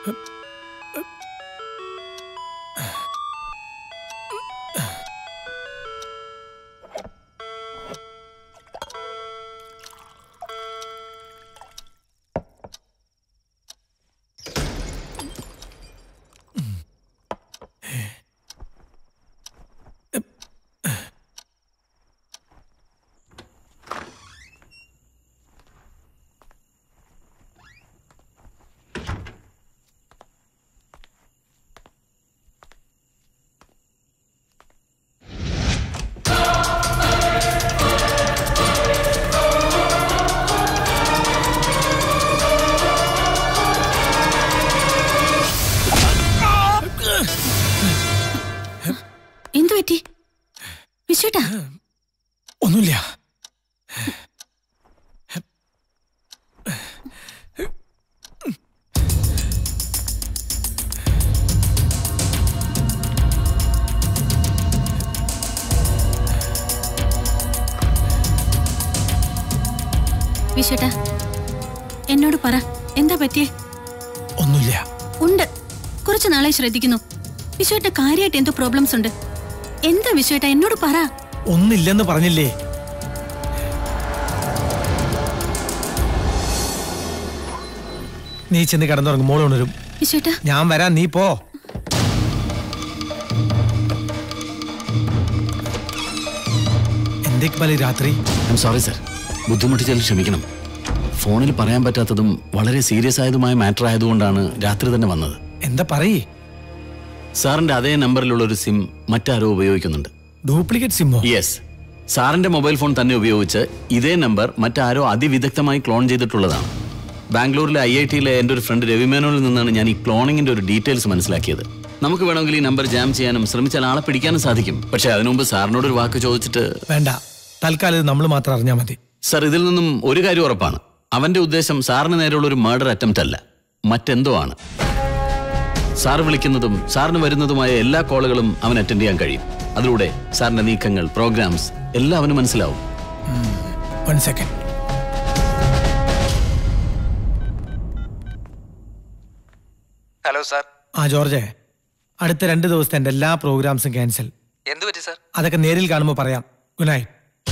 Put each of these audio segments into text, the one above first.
എന്തു പറ്റി വിശ്വട്ടാ ഒന്നുമില്ല വിശ്വട്ടാ എന്നോട് പറ എന്താ പറ്റിയേ ഒന്നുമില്ല ഉണ്ട് കുറച്ചു നാളെ ശ്രദ്ധിക്കുന്നു വിശ്വട്ട കാര്യമായിട്ട് എന്തോ പ്രോബ്ലംസ് ഉണ്ട് എന്താ വിശ്വട്ട എന്നോട് പറ ഒന്നില്ലെന്ന് പറഞ്ഞില്ലേ നീ ചെന്ന് കിടന്നുറങ്ങും മോൾ ഉണരും വിശ്വട്ട ഞാൻ വരാം നീ പോ എന്തേക്ക് രാത്രി ഐം സോറി സർ ബുദ്ധിമുട്ടിച്ചാൽ ക്ഷമിക്കണം ഫോണിൽ പറയാൻ പറ്റാത്തതും വളരെ സീരിയസ് ആയതുമായ മാറ്റർ ആയതുകൊണ്ടാണ് രാത്രി തന്നെ വന്നത് എന്താ പറയേ സാറിന്റെ അതേ നമ്പറിലുള്ള ഒരു സിം മറ്റാരോ ഉപയോഗിക്കുന്നുണ്ട് ഡ്യൂപ്ലിക്കേറ്റ് സിമ്മോ യെസ് സാറിന്റെ മൊബൈൽ ഫോൺ തന്നെ ഉപയോഗിച്ച് ഇതേ നമ്പർ മറ്റാരോ അതിവിദഗ്ധമായി ക്ലോൺ ചെയ്തിട്ടുള്ളതാണ് ബാംഗ്ലൂരിലെ ഐ ഐ ടിയിലെ എൻ്റെ ഒരു ഫ്രണ്ട് രവിമേനോനിൽ നിന്നാണ് ഞാൻ ഈ ക്ലോണിങ്ങിന്റെ ഒരു ഡീറ്റെയിൽസ് മനസ്സിലാക്കിയത് നമുക്ക് വേണമെങ്കിൽ ഈ നമ്പർ ജാം ചെയ്യാനും ശ്രമിച്ചാൽ ആളെ പിടിക്കാനും സാധിക്കും പക്ഷേ അതിനു മുമ്പ് സാറിനോട് ഒരു വാക്ക് ചോദിച്ചിട്ട് വേണ്ട തൽക്കാലം ഇത് നമ്മൾ മാത്രം അറിഞ്ഞാൽ മതി സർ ഇതിൽ നിന്നും ഒരു കാര്യം ഉറപ്പാണ് അവന്റെ ഉദ്ദേശം സാറിന് നേരെയുള്ള ഒരു മർഡർ അറ്റംപ്റ്റ് അല്ല മറ്റെന്തോ ആണ് സാർ വിളിക്കുന്നതും സാറിന് വരുന്നതുമായ എല്ലാ കോളുകളും അവൻ അറ്റൻഡ് ചെയ്യാൻ കഴിയും അതിലൂടെ സാറിന്റെ നീക്കങ്ങൾ പ്രോഗ്രാംസ് എല്ലാം അവന് മനസ്സിലാവും വൺ സെക്കൻഡ് ഹലോ സാർ ആ ജോർജെ അടുത്ത രണ്ട് ദിവസത്തെ എൻ്റെ എല്ലാ പ്രോഗ്രാംസും ക്യാൻസൽ എന്തു പറ്റി സാർ അതൊക്കെ നേരിൽ കാണുമ്പോൾ പറയാം good night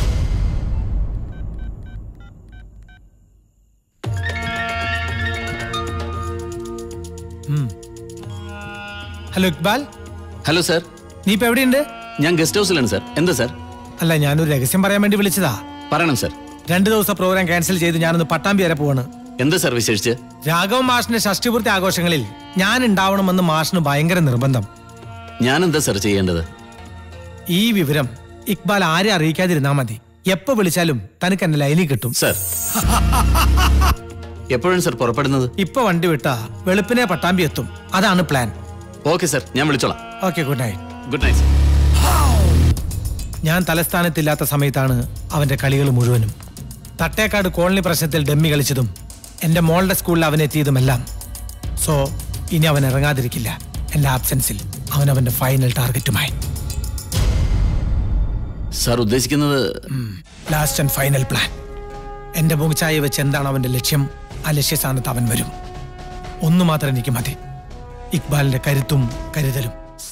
hello Iqbal hello sir നീ ഇപ്പൊ എവിടെയുണ്ട് ഞാൻ ഗസ്റ്റ് ഹൗസിലാണ് സർ എന്താ സർ അല്ല ഞാനൊരു രഹസ്യം പറയാൻ വേണ്ടി വിളിച്ചതാ പറയണം സർ രണ്ട് ദിവസം പ്രോഗ്രാം ക്യാൻസൽ ചെയ്ത് ഞാനൊന്ന് പട്ടാമ്പി വരെ പോവാണ് എന്താ സർ വിശേഷിച്ച് രാഘവ മാഷിന്റെ ഷഷ്ടിപൂർത്തി ആഘോഷങ്ങളിൽ ഞാൻ ഉണ്ടാവണമെന്ന് മാഷിന് ഭയങ്കര നിർബന്ധം ഞാൻ എന്താ സർ ചെയ്യേണ്ടത് ഈ വിവരം ഇക്ബാൽ ആരെ അറിയിക്കാതിരുന്നാ മതി എപ്പോ വിളിച്ചാലും തനിക്ക് എന്നെ ലൈനിൽ കിട്ടും സർ എപ്പോഴും സർ പുറപ്പെടുന്നത് ഇപ്പൊ വണ്ടി വിട്ടാ വെളുപ്പിനെ പട്ടാമ്പി എത്തും അതാണ് പ്ലാൻ ഓക്കെ സർ ഞാൻ വിളിച്ചോളാം okay good night good night sir ഞാൻ തലസ്ഥാനത്തില്ലാത്ത സമയത്താണ് അവന്റെ കളികൾ മുഴുവനും തട്ടേക്കാട് കോളനി പ്രശ്നത്തിൽ ഡമ്മി കളിച്ചതും എന്റെ മോളുടെ സ്കൂളിൽ അവൻ എത്തിയതുമെല്ലാം സോ ഇനി അവൻ ഇറങ്ങാതിരിക്കില്ല എന്റെ ആബ്സെൻസിൽ അവൻ അവന്റെ ഫൈനൽ ടാർഗറ്റുമായി സാർ ഉദ്ദേശിക്കുന്നത് ലാസ്റ്റ് ആൻഡ് ഫൈനൽ പ്ലാൻ എന്റെ മുഖച്ചായ വെച്ച് എന്താണ് അവന്റെ ലക്ഷ്യം ആ ലക്ഷ്യസ്ഥാനത്ത് അവൻ വരും ഒന്നു മാത്രം എനിക്ക് മതി ഇക്ബാലിന്റെ കരുത്തും കരുതലും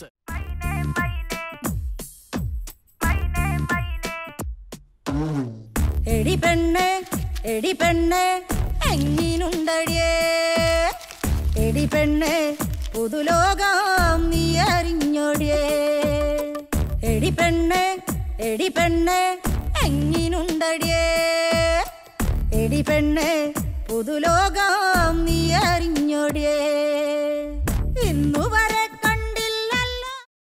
എടി പെണ്ണ് എടി പെണ്ണ് എങ്ങിനുണ്ടടിയേ എടി പെണ്ണ് പുതുലോകം നീ അറിഞ്ഞോടിയേ എടി പെണ്ണ് എടി പെണ്ണ് എങ്ങിനുണ്ടടിയേ എടി പെണ്ണ് പുതുലോകം നീ അറിഞ്ഞോടിയേ ഇന്നു വരെ